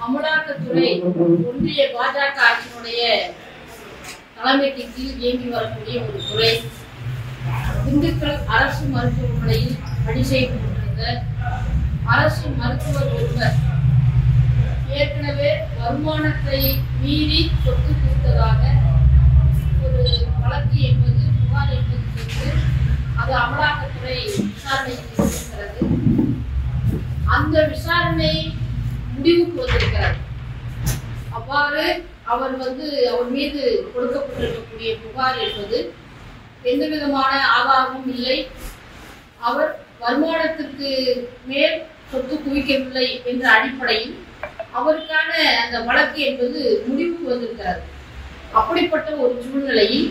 அமலாக்கத்துறை ஒன்றிய பாஜக ஆட்சியினுடைய தலைமைக்கு கீழ் இயங்கி வரக்கூடிய ஒரு துறை திண்டுக்கல் அரசு மருத்துவமனையில் பணி செய்து கொண்டிருந்த அரசு மருத்துவர் ஒருவர் ஏற்கனவே வருமானத்தை மீறி சொத்து குவித்ததாக ஒரு வழக்கு என்பது புகார் என்பது சென்று அது அமலாக்கத்துறை விசாரணைக்கு இருக்கிறது அந்த விசாரணை முடிவுக்கு வந்திருக்கிறது அவ்வாறு அவர் வந்து அவர் மீது கொடுக்கப்பட்டிருக்கக்கூடிய புகார் என்பது எந்த விதமான ஆதாரமும் இல்லை அவர் வருமானத்திற்கு மேல் சொத்து குவிக்கவில்லை என்ற அடிப்படையில் அவருக்கான அந்த வழக்கு என்பது முடிவுக்கு வந்திருக்கிறது அப்படிப்பட்ட ஒரு சூழ்நிலையில்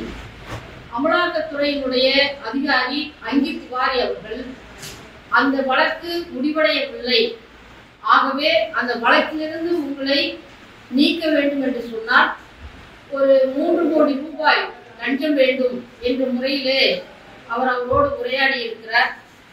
அமலாக்கத்துறையினுடைய அதிகாரி அங்கி திவாரி அவர்கள் அந்த வழக்கு முடிவடையவில்லை ஆகவே அந்த வழக்கிலிருந்து உங்களை நீக்க வேண்டும் என்று சொன்னால் ஒரு மூன்று கோடி ரூபாய் லஞ்சம் வேண்டும் என்ற முறையிலே அவர் அவரோடு உரையாடி இருக்கிறார்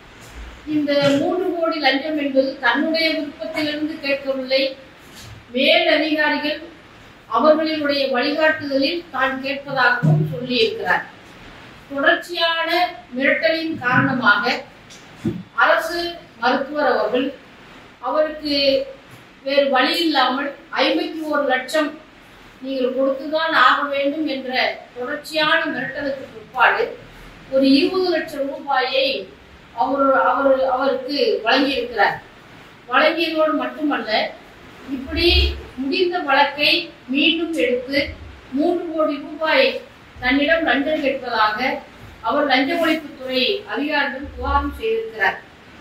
இந்த மூன்று கோடி லஞ்சம் என்பது தன்னுடைய விருப்பத்திலிருந்து கேட்கவில்லை மேல் அதிகாரிகள் அவர்களினுடைய வழிகாட்டுதலில் தான் கேட்பதாகவும் சொல்லியிருக்கிறார் தொடர்ச்சியான மிரட்டலின் காரணமாக அரசு மருத்துவர் அவர்கள் அவருக்கு வேறு வழி இல்லாமல் ஐம்பத்தி ஒரு லட்சம் நீங்கள் கொடுத்துதான் ஆக வேண்டும் என்ற தொடர்ச்சியான மிரட்டலுக்கு பிற்பாடு ஒரு இருபது லட்சம் ரூபாயை அவர் அவர் அவருக்கு வழங்கியிருக்கிறார் வழங்கியதோடு மட்டுமல்ல இப்படி முடிந்த வழக்கை மீண்டும் எடுத்து மூன்று கோடி ரூபாய் தன்னிடம் லஞ்சம் கேட்பதாக அவர் லஞ்ச ஒழிப்புத்துறை அதிகாரிகள் புகாரும் செய்திருக்கிறார்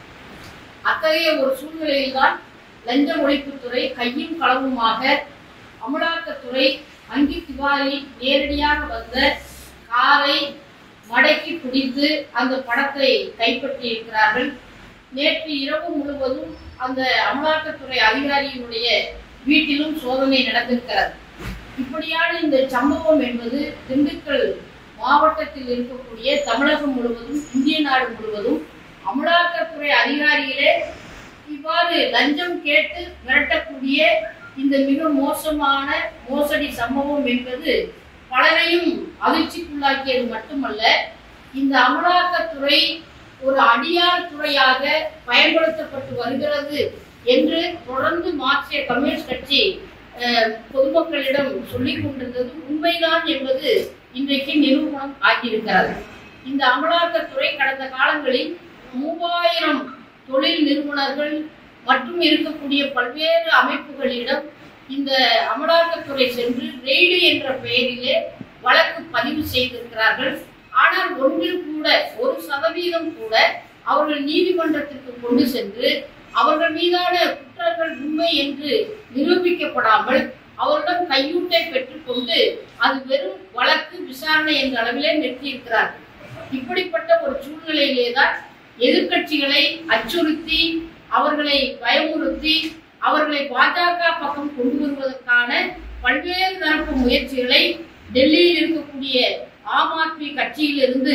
அத்தகைய ஒரு சூழ்நிலையில்தான் லஞ்ச ஒழிப்புத்துறை கையும் களவுமாக அமலாக்கத்துறை அங்கி திவாரி நேரடியாக வந்த காரை மடக்கி பிடித்து அந்த படத்தை கைப்பற்றி இருக்கிறார்கள் நேற்று இரவு முழுவதும் அந்த அமலாக்கத்துறை அதிகாரியினுடைய வீட்டிலும் சோதனை நடந்திருக்கிறது இப்படியான இந்த சம்பவம் என்பது திண்டுக்கல் மாவட்டத்தில் இருக்கக்கூடிய தமிழகம் முழுவதும் இந்திய நாடு முழுவதும் அமலாக்கத்துறை அதிகாரிகளே இவ்வாறு லஞ்சம் கேட்டு மிரட்டக்கூடிய இந்த மிக மோசமான மோசடி சம்பவம் என்பது பலரையும் அதிர்ச்சிக்குள்ளாக்கியது மட்டுமல்ல இந்த அமலாக்கத்துறை ஒரு அடியார் துறையாக பயன்படுத்தப்பட்டு வருகிறது என்று தொடர்ந்து மார்க்சிய கம்யூனிஸ்ட் கட்சி அஹ், பொதுமக்களிடம் சொல்லிக் கொண்டிருந்தது உண்மைதான் என்பது இன்றைக்கு நிரூபணம் ஆகியிருக்கிறது இந்த அமலாக்கத்துறை கடந்த காலங்களில் மூவாயிரம் தொழில் நிறுவனர்கள் மற்றும் இருக்கக்கூடிய பல்வேறு அமைப்புகளிடம் இந்த அமலாக்கத்துறை சென்று ரெய்டு என்ற பெயரிலே வழக்கு பதிவு செய்திருக்கிறார்கள் ஆனால் ஒன்றில் கூட ஒரு சதவீதம் கூட அவர்கள் நீதிமன்றத்திற்கு கொண்டு சென்று அவர்கள் மீதான குற்றங்கள் உண்மை என்று நிரூபிக்கப்படாமல் அவரிடம் கையூட்டை பெற்றுக்கொண்டு அது வெறும் வழக்கு விசாரணை என்ற அளவிலே நிறுத்தியிருக்கிறார்கள் இப்படிப்பட்ட ஒரு சூழ்நிலையிலே தான் எதிர்க்கட்சிகளை அச்சுறுத்தி அவர்களை பயமுறுத்தி அவர்களை பாஜக பக்கம் கொண்டு வருவதற்கான பல்வேறு தரப்பு முயற்சிகளை டெல்லியில் இருக்கக்கூடிய ஆம் ஆத்மி கட்சியிலிருந்து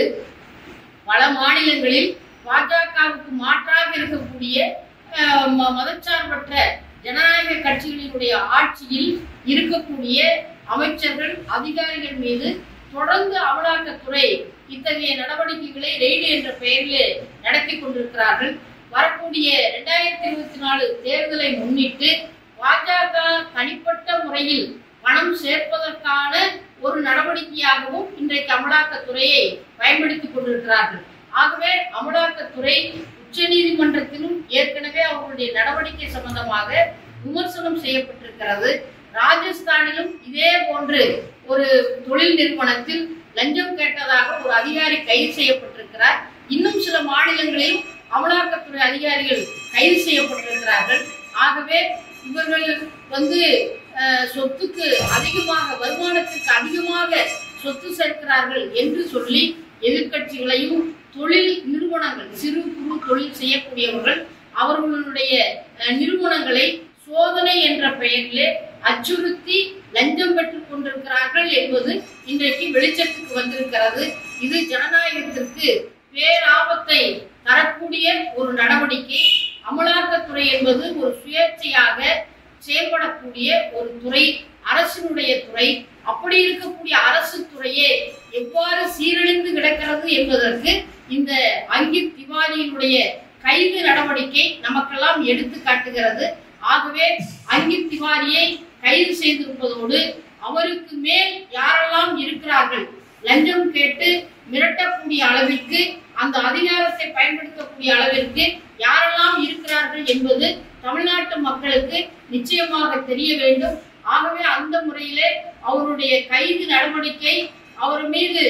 பல மாநிலங்களில் பாஜகவுக்கு மாற்றாக இருக்கக்கூடிய அஹ், ம- மதச்சார்பற்ற ஜனநாயக கட்சிகளினுடைய ஆட்சியில் இருக்கக்கூடிய அமைச்சர்கள் அதிகாரிகள் மீது தொடர்ந்து அமலாக்கத்துறை இத்தகைய நடவடிக்கைகளை ரெய்டு என்ற பெயரிலே நடத்தி கொண்டிருக்கிறார்கள் வரக்கூடிய இரண்டாயிரத்தி இருபத்தி நாலு தேர்தலை முன்னிட்டு பாஜக தனிப்பட்ட முறையில் பணம் சேர்ப்பதற்கான ஒரு நடவடிக்கையாகவும் இன்றைக்கு அமலாக்கத்துறையை பயன்படுத்திக் கொண்டிருக்கிறார்கள் ஆகவே அமலாக்கத்துறை உச்சநீதிமன்றத்திலும் ஏற்கனவே அவர்களுடைய நடவடிக்கை சம்பந்தமாக விமர்சனம் செய்யப்பட்டிருக்கிறது ராஜஸ்தானிலும் இதே போன்று ஒரு தொழில் நிறுவனத்தில் லஞ்சம் கேட்டதாக ஒரு அதிகாரி கைது செய்யப்பட்டிருக்கிறார் இன்னும் சில மாநிலங்களிலும் அமலாக்கத்துறை அதிகாரிகள் கைது செய்யப்பட்டிருக்கிறார்கள் ஆகவே இவர்கள் வந்து அஹ், சொத்துக்கு அதிகமாக வருமானத்திற்கு அதிகமாக சொத்து சேர்க்கிறார்கள் என்று சொல்லி எதிர்க்கட்சிகளையும் தொழில் நிறுவனங்கள் சிறு குறு தொழில் செய்யக்கூடியவர்கள் அவர்களுடைய அஹ், நிறுவனங்களை சோதனை என்ற பெயரிலே அச்சுறுத்தி லஞ்சம் பெற்றுக் கொண்டிருக்கிறார்கள் என்பது இன்றைக்கு வெளிச்சத்துக்கு வந்திருக்கிறது இது ஜனநாயகத்திற்கு பேராபத்தை தரக்கூடிய ஒரு நடவடிக்கை அமலாக்கத்துறை என்பது ஒரு சுயேட்சையாக செயல்படக்கூடிய ஒரு துறை அரசினுடைய துறை அப்படி இருக்கக்கூடிய அரசு துறையே எவ்வாறு சீரழிந்து கிடக்கிறது என்பதற்கு இந்த அங்கித் திவாரியினுடைய கைது நடவடிக்கை நமக்கெல்லாம் எடுத்து காட்டுகிறது ஆகவே அங்கித் திவாரியை கைது செய்திருப்பதோடு அவருக்கு மேல் யாரெல்லாம் இருக்கிறார்கள் லஞ்சம் கேட்டு மிரட்டக்கூடிய அளவிற்கு அந்த அதிகாரத்தை பயன்படுத்தக்கூடிய அளவிற்கு யாரெல்லாம் இருக்கிறார்கள் என்பது தமிழ்நாட்டு மக்களுக்கு நிச்சயமாக தெரிய வேண்டும் ஆகவே அந்த முறையிலே அவருடைய கைது நடவடிக்கை அவர் மீது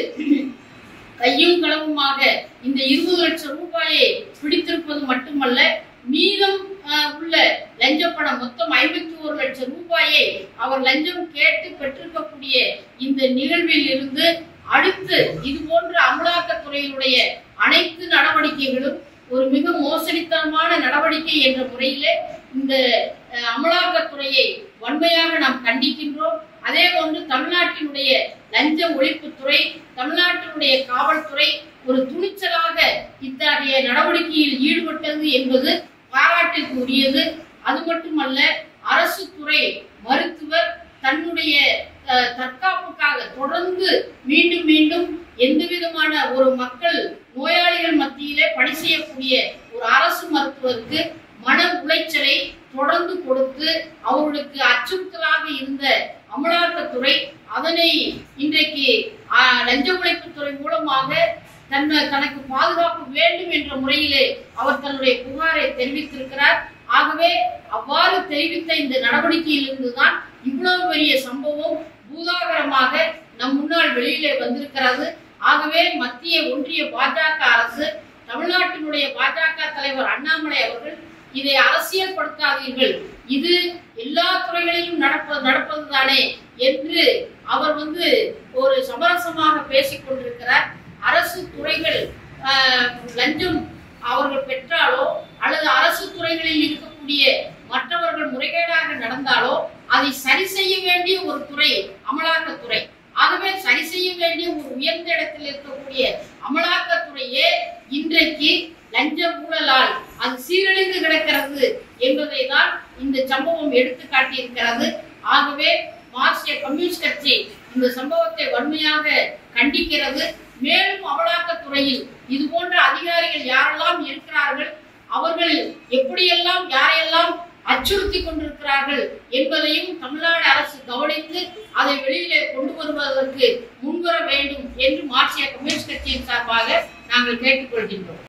கையும் களவுமாக இந்த இருபது லட்சம் ரூபாயை பிடித்திருப்பது மட்டுமல்ல மீதம் ஆஹ், உள்ள லஞ்ச பணம் மொத்தம் ஐம்பத்தி ஒரு லட்சம் ரூபாயை அவர் லஞ்சம் கேட்டு பெற்றிருக்கக்கூடிய இந்த நிகழ்வில் இருந்து அடுத்து இது போன்ற அமலாக்கத்துறையினுடைய அனைத்து நடவடிக்கைகளும் ஒரு மிக மோசடித்தனமான நடவடிக்கை என்ற முறையிலே இந்த அஹ், அமலாக்கத்துறையை வன்மையாக நாம் கண்டிக்கின்றோம் அதே போன்று தமிழ்நாட்டினுடைய லஞ்ச ஒழிப்புத்துறை தமிழ்நாட்டினுடைய காவல்துறை ஒரு துணிச்சலாக இத்தகைய நடவடிக்கையில் ஈடுபட்டது என்பது பாராட்டிற்கு உரியது அது மட்டுமல்ல அரசு துறை மருத்துவர் தன்னுடைய அஹ், தற்காப்புக்காக தொடர்ந்து மீண்டும் மீண்டும் எந்த விதமான ஒரு மக்கள் நோயாளிகள் மத்தியிலே பணி செய்யக்கூடிய ஒரு அரசு மருத்துவருக்கு மன உளைச்சலை தொடர்ந்து கொடுத்து அவர்களுக்கு அச்சுறுத்தலாக இருந்த அமலாக்கத்துறை அதனை இன்றைக்கு ஆஹ், லஞ்ச ஒழிப்புத்துறை மூலமாக தன்னை தனக்கு பாதுகாப்பு வேண்டும் என்ற முறையிலே அவர் தன்னுடைய புகாரை தெரிவித்திருக்கிறார் ஆகவே அவ்வாறு தெரிவித்த இந்த நடவடிக்கையிலிருந்து தான் இவ்வளவு பெரிய சம்பவம் பூதாகரமாக நம் முன்னால் வெளியிலே வந்திருக்கிறது ஆகவே மத்திய ஒன்றிய பாஜக அரசு தமிழ்நாட்டினுடைய பாஜக தலைவர் அண்ணாமலை அவர்கள் இதை அரசியல்படுத்தாதீர்கள் இது எல்லா துறைகளிலும் நடப்பது நடப்பதுதானே என்று அவர் வந்து ஒரு சமரசமாக பேசிக் கொண்டிருக்கிறார் அரசு துறைகள் ஆஹ், லஞ்சம் அவர்கள் பெற்றாலோ அல்லது அரசு துறைகளில் இருக்கக்கூடிய மற்றவர்கள் முறைகேடாக நடந்தாலோ அதை சரி செய்ய வேண்டிய ஒரு துறை அமலாக்கத்துறை ஆகவே சரி செய்ய வேண்டிய ஒரு உயர்ந்த இடத்தில் இருக்கக்கூடிய அமலாக்கத்துறையே இன்றைக்கு லஞ்ச ஊழலால் அது சீரழிந்து கிடக்கிறது என்பதை தான் இந்த சம்பவம் எடுத்து காட்டியிருக்கிறது ஆகவே மார்க்சிய கம்யூனிஸ்ட் கட்சி இந்த சம்பவத்தை வன்மையாக கண்டிக்கிறது மேலும் அமலாக்கத்துறையில் இது போன்ற அதிகாரிகள் யாரெல்லாம் இருக்கிறார்கள் அவர்கள் எப்படியெல்லாம் யாரையெல்லாம் அச்சுறுத்தி கொண்டிருக்கிறார்கள் என்பதையும் தமிழ்நாடு அரசு கவனித்து அதை வெளியிலே கொண்டு வருவதற்கு முன்வர வேண்டும் என்று மார்க்சிய கம்யூனிஸ்ட் கட்சியின் சார்பாக நாங்கள் கேட்டுக்கொள்கின்றோம்